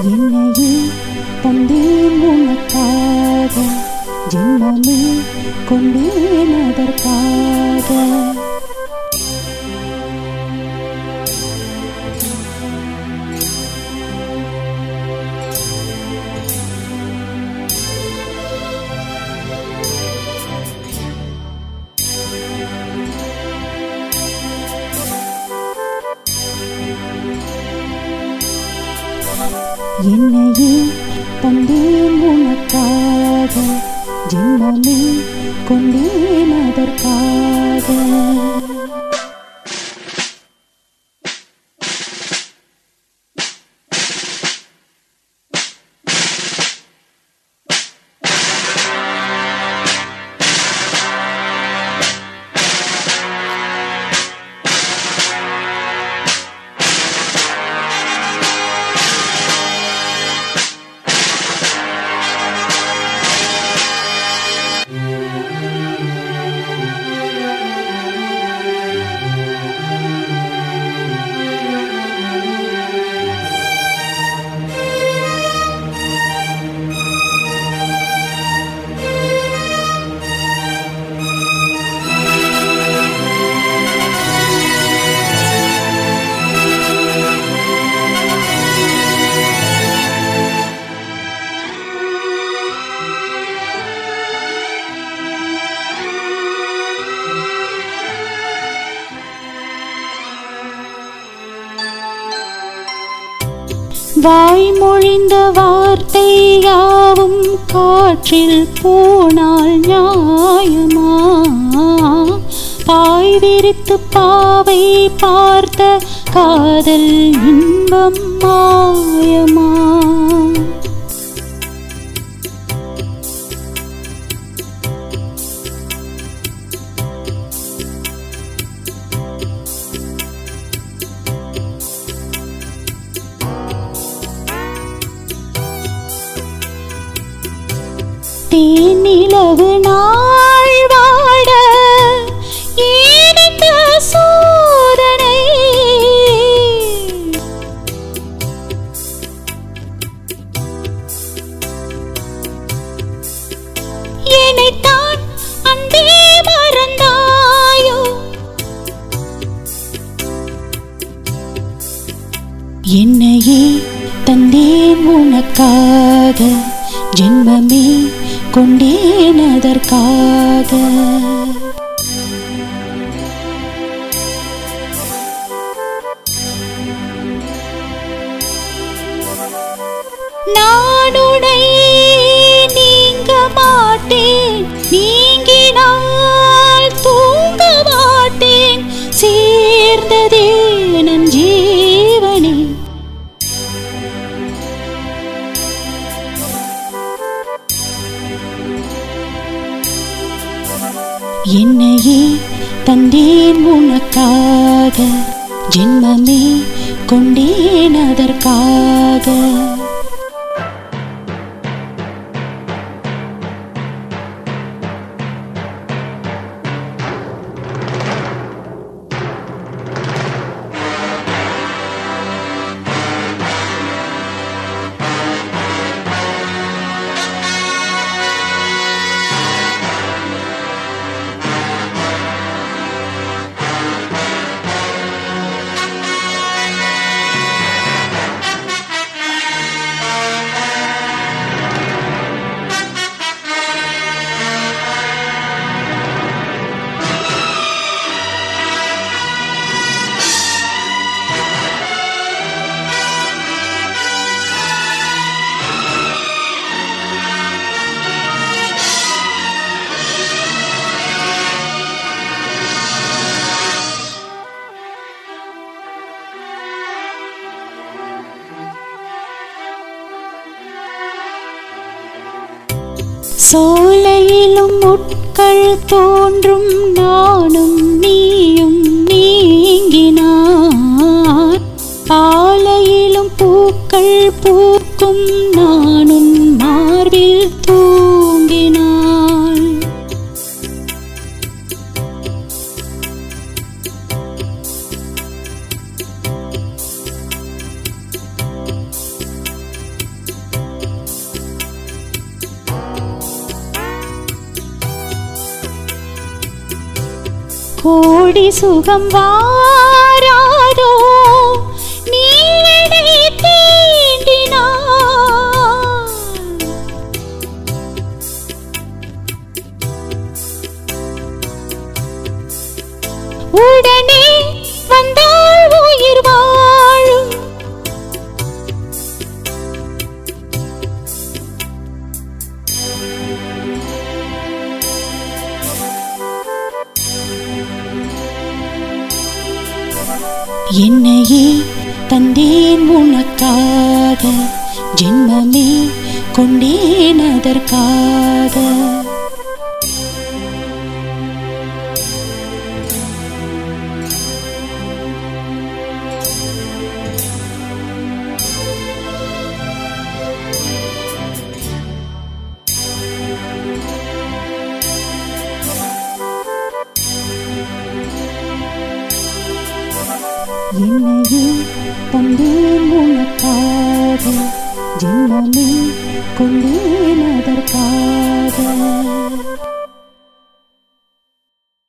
என்னையே தந்தேன் உனக்காக ஜென்மமே கொண்டேன் அதற்காக என்னையே தந்தேன் உனக்காக ஜென்மமே கொண்டேன் அதற்காக வாய்மொழிந்த வார்த்தை யாவும் காற்றில் போனால் நியாயமா பாய் விரித்து பாவை பார்த்த காதல் இன்பம் மாயமா தேனிலவு நாள் வாட ஏனித்த சோதனை என்னைத்தான் அன்பே மறந்தாயோ என்னையே தந்தேன் உனக்காக ஜென்மமே கொண்டேன் அதற்காக நான் உன்னை நீங்க மாட்டேன் நீங்கினால் தூங்க மாட்டேன் சேர்ந்ததே நன் ஜீவனே என்னையே தந்தேன் உனக்காக ஜென்மமே கொண்டேன் அதற்காக சோலையிலும் முட்கள் தோன்றும் நானும் நீயும் நீங்கினான் பாலையிலும் பூக்கள் பூக்கும் நானும் மார்பில் தூங்கினாள் கோடி சுகம் வாராதோ நீ என்னை தீண்டினாய் உடனே வந்தாள் உயிர் வாழும் என்னையே தந்தேன் உனக்காக ஜென்மமே கொண்டேன் அதற்காக என்னையே தந்தேன் உனக்காக ஜென்மமே கொண்டேன்